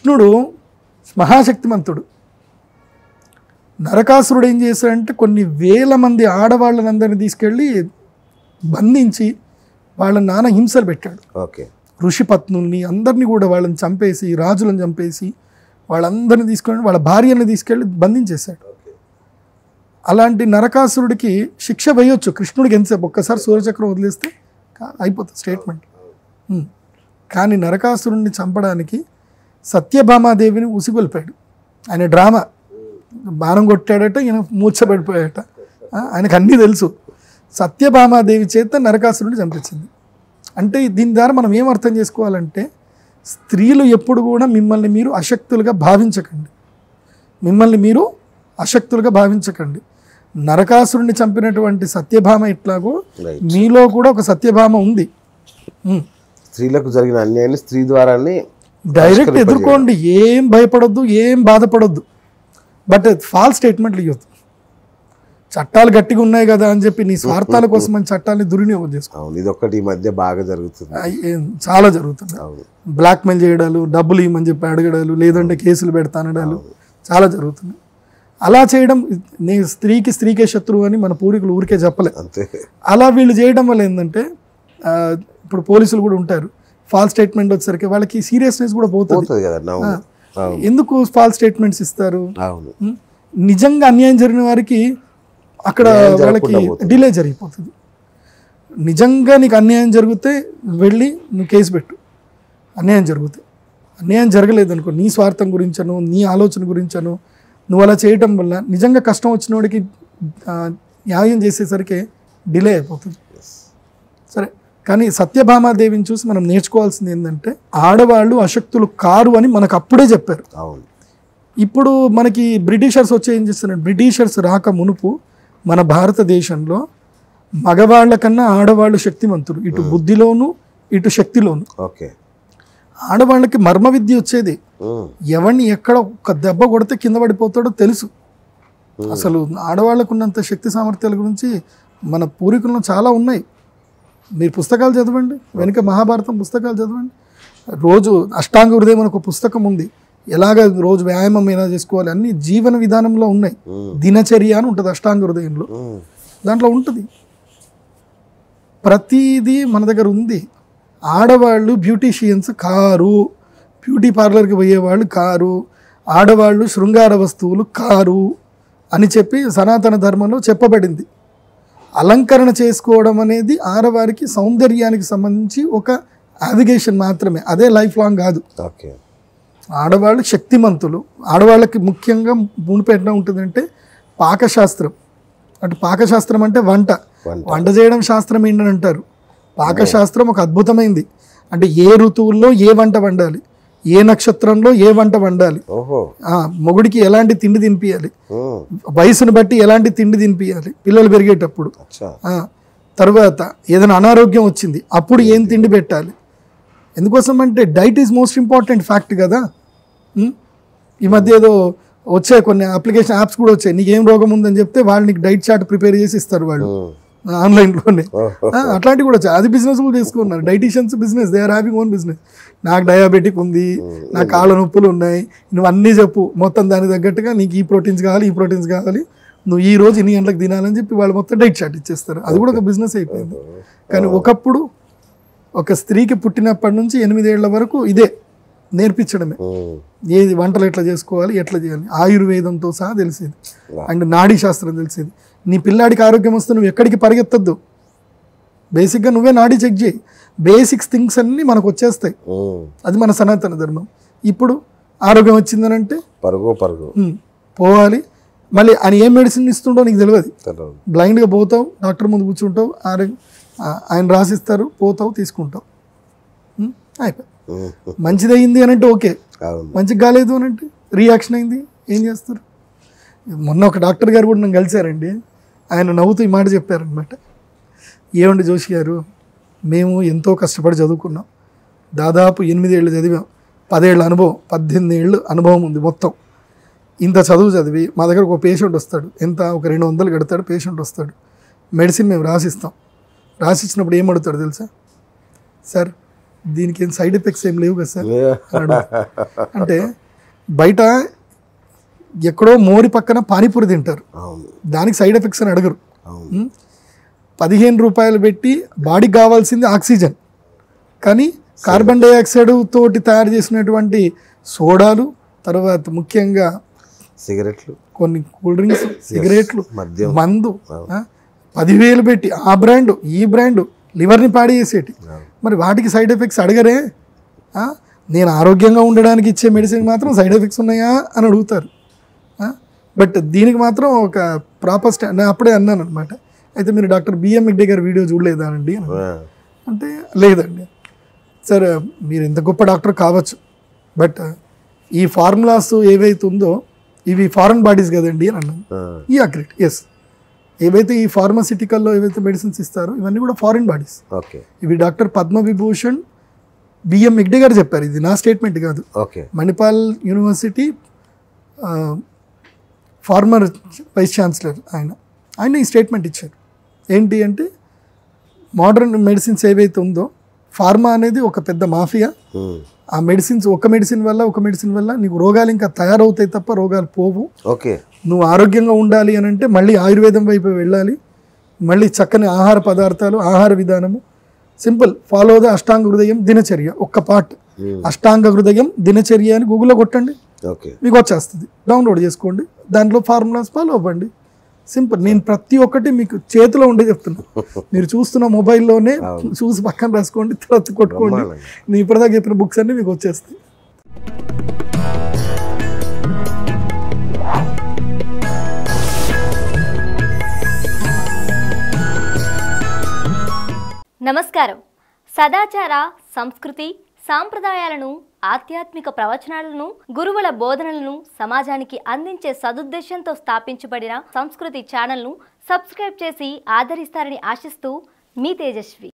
కృష్ణుడు మహాశక్తిమంతుడు నరకాసురుడు ఏం చేశాడంటే కొన్ని వేల మంది ఆడవాళ్ళనందరినీ తీసుకెళ్ళి బంధించి వాళ్ళ నాన్న హింసలు పెట్టాడు ఓకే ఋషిపత్నుల్ని అందరినీ కూడా వాళ్ళని చంపేసి రాజులను చంపేసి వాళ్ళందరినీ తీసుకొని వాళ్ళ భార్యని తీసుకెళ్ళి బంధించేశాడు అలాంటి నరకాసురుడికి శిక్ష వేయొచ్చు కృష్ణుడికి ఎంతసేపు ఒక్కసారి సూర్యచక్రం వదిలేస్తే కా- అయిపోతుంది స్టేట్మెంట్ ఉమ్. కానీ నరకాసురుడిని చంపడానికి సత్యభామాదేవిని ఉసిగొల్పాడు ఆయన డ్రామా బాణం కొట్టాడట ఈయన మూర్చబడిపోయాడట ఆ, ఆయనకు అన్నీ తెలుసు సత్యభామాదేవి చేత నరకాసురుడిని చంపించింది అంటే దీని ద్వారా మనం ఏం అర్థం చేసుకోవాలంటే స్త్రీలు ఎప్పుడు కూడా మిమ్మల్ని మీరు అశక్తులుగా భావించకండి మిమ్మల్ని మీరు అశక్తులుగా భావించకండి నరకాసురుడిని చంపినటువంటి సత్యభామ ఎట్లాగో రైట్ మీలో కూడా ఒక సత్యభామ ఉంది ఉమ్. స్త్రీలకు జరిగిన అన్యాయాన్ని స్త్రీ ద్వారానే డైరెక్ట్ ఎదుర్కోండి ఏం భయపడొద్దు ఏం బాధపడొద్దు బట్ ఫాల్స్ స్టేట్మెంట్లు ఇవ్వద్దు చట్టాలు గట్టిగా ఉన్నాయి కదా అని చెప్పి నీ స్వార్థాల కోసం అని చట్టాన్ని దుర్వినియోగం చేసుకో అవును ఇది ఒక్కటి ఈ మధ్య బాగా జరుగుతుంది అయ్ ఏం చాలా జరుగుతుంది అవును బ్లాక్మెయిల్ చేయడాలు డబ్బులు ఇవ్వమని చెప్పి అడగడాలు లేదంటే కేసులు పెడతానడాలు చాలా జరుగుతుంది అలా చేయడం నీ స్త్రీకి స్త్రీకే శత్రువు అని మన పూర్వీకులు ఊరికే చెప్పలే అంతే అలా వీళ్ళు చేయడం వల్ల ఏంటంటే ఆ, ఇప్పుడు పోలీసులు కూడా ఉంటారు ఫాల్స్ స్టేట్మెంట్ వచ్చేసరికి వాళ్ళకి సీరియస్నెస్ కూడా పోతుంది పోతుంది కదా అవును అవును ఎందుకు ఫాల్స్ స్టేట్మెంట్స్ ఇస్తారు అవును ఉం? నిజంగా అన్యాయం జరిగిన వారికి అక్కడ న్యాయం వాళ్ళకి జరగకుండా పోతుంది. డిలే జరిగిపోతుంది నిజంగా నీకు అన్యాయం జరిగితే వెళ్ళి నువ్వు కేసు పెట్టు అన్యాయం జరిగితే అన్యాయం జరగలేదు అనుకో నీ స్వార్థం గురించను నీ ఆలోచన గురించను నువ్వు అలా చేయటం వల్ల నిజంగా కష్టం వచ్చిన వాడికి ఆ, న్యాయం చేసేసరికి డిలే అయిపోతుంది సరే కానీ సత్యభామాదేవిని చూసి మనం నేర్చుకోవాల్సింది ఏంటంటే ఆడవాళ్ళు అశక్తులు కారు అని మనకు అప్పుడే చెప్పారు అవును ఇప్పుడు మనకి బ్రిటిషర్స్ వచ్చి ఏం చేస్తున్నారు బ్రిటిషర్స్ రాక మునుపు మన భారతదేశంలో మగవాళ్ళ కన్నా ఆడవాళ్ళు శక్తిమంతులు ఇటు బుద్ధిలోను ఇటు శక్తిలోను ఓకే ఆడవాళ్ళకి మర్మ విద్య వచ్చేది ఉమ్, ఎవరిని ఎక్కడ ఒక్క దెబ్బ కొడితే కింద పడిపోతాడో తెలుసు అసలు ఆడవాళ్ళకు ఉన్నంత శక్తి సామర్థ్యాల గురించి మన పూర్వీకుల్లో చాలా ఉన్నాయి మీరు పుస్తకాలు చదవండి వెనుక మహాభారతం పుస్తకాలు చదవండి రోజు అష్టాంగ హృదయం అని ఒక పుస్తకం ఉంది ఎలాగ రోజు వ్యాయామం ఎలా చేసుకోవాలి అన్ని జీవన విధానంలో ఉన్నాయి ఉమ్, దినచర్య అని ఉంటుంది అష్టాంగ హృదయంలో ఉమ్, దాంట్లో ఉంటుంది ప్రతిదీ మన దగ్గర ఉంది ఆడవాళ్ళు బ్యూటీషియన్స్ కారు బ్యూటీ పార్లర్కి పోయేవాళ్ళు కారు ఆడవాళ్ళు శృంగార వస్తువులు కారు అని చెప్పి సనాతన ధర్మంలో చెప్పబడింది అలంకరణ చేసుకోవడం అనేది ఆడవారికి సౌందర్యానికి సంబంధించి ఒక అవిగేషన్ మాత్రమే అదే లైఫ్ లాంగ్ కాదు ఓకే ఆడవాళ్ళు శక్తిమంతులు ఆడవాళ్ళకి ముఖ్యంగా మునిపెట్టిన ఉంటుందంటే పాకశాస్త్రం అంటే పాకశాస్త్రం అంటే వంట వంట. వంట చేయడం శాస్త్రం ఏంటని అంటారు పాకశాస్త్రం ఒక అద్భుతమైంది అంటే ఏ ఋతువుల్లో ఏ వంట వండాలి ఏ నక్షత్రంలో ఏ వంట వండాలి ఓహో ఆ, మొగుడికి ఎలాంటి తిండి తినిపించాలి ఉమ్, వయసును బట్టి ఎలాంటి తిండి తినిపించాలి పిల్లలు పెరిగేటప్పుడు అచ్చా ఆ, తర్వాత ఏదైనా అనారోగ్యం వచ్చింది అప్పుడు ఏం తిండి పెట్టాలి ఎందుకోసం అంటే diet is most important fact కదా ఉం? ఈ మధ్య ఏదో వచ్చాయి కొన్ని అప్లికేషన్ యాప్స్ కూడా వచ్చాయి నీకు ఏం రోగం ఉందని చెప్తే వాళ్ళు నీకు డైట్ చార్ట్ ప్రిపేర్ చేసి ఇస్తారు వాళ్ళు ఉమ్, ఆన్లైన్లోనే ఓహో ఆ, అట్లాంటివి కూడా వచ్చాయి అది బిజినెస్ కూడా చేసుకున్నారు dietitians business they are having own business నాకు డయాబెటిక్ ఉంది నాకు కాళ్ళ నొప్పులు ఉన్నాయి నువ్వు అన్నీ చెప్పు మొత్తం దానికి తగ్గట్టుగా నీకు ఈ ప్రోటీన్స్ కావాలి ఈ ప్రోటీన్స్ కావాలి నువ్వు ఈ రోజు ఇన్ని గంటలకు తినాలని చెప్పి వాళ్ళు మొత్తం డైట్ చార్ట్ ఇచ్చేస్తారు అది కూడా ఒక బిజినెస్ అయిపోయింది కానీ ఒకప్పుడు ఒక స్త్రీకి పుట్టినప్పటి నుంచి ఎనిమిదేళ్ల వరకు ఇదే నేర్పించడమే ఉమ్, ఏది వంటలు ఎట్లా చేసుకోవాలి ఎట్లా చేయాలి ఆయుర్వేదంతో సహా తెలిసేది అండ్ నాడీ శాస్త్రం తెలిసేది నీ పిల్లాడికి ఆరోగ్యం వస్తే నువ్వు ఎక్కడికి పరిగెత్తద్దు బేసిక్గా నువ్వే నాడీ చెక్ చేయి బేసిక్స్ థింగ్స్ అన్నీ మనకు వచ్చేస్తాయి ఉమ్, అది మన సనాతన ధర్మం ఇప్పుడు ఆరోగ్యం వచ్చిందనంటే పరుగు పరుగు ఉమ్, పోవాలి మళ్ళీ ఆయన ఏం మెడిసిన్ ఇస్తుండో నీకు తెలియదు తెలియదు. బ్లైండ్గా పోతావు డాక్టర్ ముందు కూర్చుంటావు ఆరోగ్యం ఆ- ఆయన రాసిస్తారు పోతావు తీసుకుంటావు ఉమ్, అయిపోయి ఉమ్, మంచిది అయింది అని అంటే ఓకే అవును మంచిగా కాలేదు అని అంటే రియాక్షన్ అయింది ఏం చేస్తారు మొన్న ఒక డాక్టర్ గారు కూడా నన్ను కలిశారండి ఆయన నవ్వుతూ ఈ మాట చెప్పారనమాట ఏమండి జోషి గారు మేము ఎంతో కష్టపడి చదువుకున్నాం దాదాపు ఎనిమిదేళ్ళు చదివాం పదేళ్ళ అనుభవం పద్దెనిమిది ఏళ్ళు అనుభవం ఉంది మొత్తం ఇంత చదువు చదివి మా దగ్గర ఒక పేషెంట్ వస్తాడు ఎంత ఒక రెండు వందలు కడతాడు పేషెంట్ వస్తాడు మెడిసిన్ మేము రాసిస్తాం రాసిచ్చినప్పుడు ఏం అడుగుతాడు తెలుసా సార్ దీనికి ఏం సైడ్ ఎఫెక్ట్స్ ఏం లేవు కదా సార్ అని అడుగుతారు. అంటే బయట ఎక్కడో మోరి పక్కన పానీపూరి తింటారు అవును దానికి సైడ్ ఎఫెక్ట్స్ అని అడగరు అవును ఉం? పదిహేను రూపాయలు పెట్టి బాడీకి కావాల్సింది ఆక్సిజన్ కానీ కార్బన్ డైఆక్సైడ్ తోటి తయారు చేసినటువంటి సోడాలు తర్వాత ముఖ్యంగా సిగరెట్లు కొన్ని కూల్ డ్రింక్స్ సిగరెట్లు మద్యం మందు ఆ, పదివేలు పెట్టి ఆ బ్రాండ్ ఈ బ్రాండ్ లివర్ని పాడి చేసేటి అవును. మరి వాటికి సైడ్ ఎఫెక్ట్స్ అడగరే ఆ, నేను ఆరోగ్యంగా ఉండడానికి ఇచ్చే మెడిసిన్ మాత్రం సైడ్ ఎఫెక్ట్స్ ఉన్నాయా అని అడుగుతారు బట్ దీనికి మాత్రం ఒక ప్రాపర్ స్టా నేను అప్పుడే అన్నాను అనమాట అయితే మీరు డాక్టర్ బిఎం మిగ్డే గారి వీడియో చూడలేదా అండి అని ఆ, అంటే లేదండి సరే మీరు ఎంత గొప్ప డాక్టర్ కావచ్చు బట్ ఈ ఫార్ములాస్ ఏవైతే ఉందో ఇవి ఫారెన్ బాడీస్ కదండి అని అన్నాను ఆ, ఈ అగ్రిట్ ఎస్ ఏవైతే ఈ ఫార్మసిటికల్లో ఏవైతే మెడిసిన్స్ ఇస్తారో ఇవన్నీ కూడా ఫారిన్ బాడీస్ ఓకే ఇవి డాక్టర్ పద్మవిభూషణ్ బిఎం మిగ్డే గారు చెప్పారు ఇది నా స్టేట్మెంట్ కాదు ఓకే మణిపాల్ యూనివర్సిటీ ఆ, ఫార్మర్ వైస్ ఛాన్సలర్ ఆయన ఆయన ఈ స్టేట్మెంట్ ఇచ్చారు ఏంటి అంటే మోడర్న్ మెడిసిన్స్ ఏవైతే ఉందో ఫార్మా అనేది ఒక పెద్ద మాఫియా ఉమ్, ఆ మెడిసిన్స్ ఒక మెడిసిన్ వల్ల ఒక మెడిసిన్ వల్ల నీకు రోగాలు ఇంకా తయారవుతాయి తప్ప రోగాలు పోవు ఓకే నువ్వు ఆరోగ్యంగా ఉండాలి అని అంటే మళ్ళీ ఆయుర్వేదం వైపు వెళ్ళాలి మళ్ళీ చక్కని ఆహార పదార్థాలు ఆహార విధానము సింపుల్ ఫాలో ద అష్టాంగ హృదయం దినచర్య ఒక్క పార్ట్ ఉమ్, అష్టాంగ హృదయం దినచర్య అని గూగుల్లో కొట్టండి ఓకే మీకు వచ్చేస్తుంది డౌన్లోడ్ చేసుకోండి దాంట్లో ఫార్ములాస్ ఫాలో అవ్వండి సింపుల్ నేను ప్రతి ఒక్కటి మీకు చేతిలో ఉండే చెప్తున్నా మీరు చూస్తున్న మొబైల్లోనే చూసి పక్కన రాసుకోండి తర్వాత కొట్టుకోండి బ్రహ్మాండంగా. నేను ఇప్పటిదాకా చెప్పిన బుక్స్ అన్ని మీకు వచ్చేస్తాయి నమస్కారం సదాచార సంస్కృతి సాంప్రదాయాలను ఆధ్యాత్మిక ప్రవచనాలను గురువుల బోధనలను సమాజానికి అందించే సదుద్దేశంతో స్థాపించబడిన సంస్కృతి ఛానల్ను సబ్స్క్రైబ్ చేసి ఆదరిస్తారని ఆశిస్తూ మీ తేజస్వి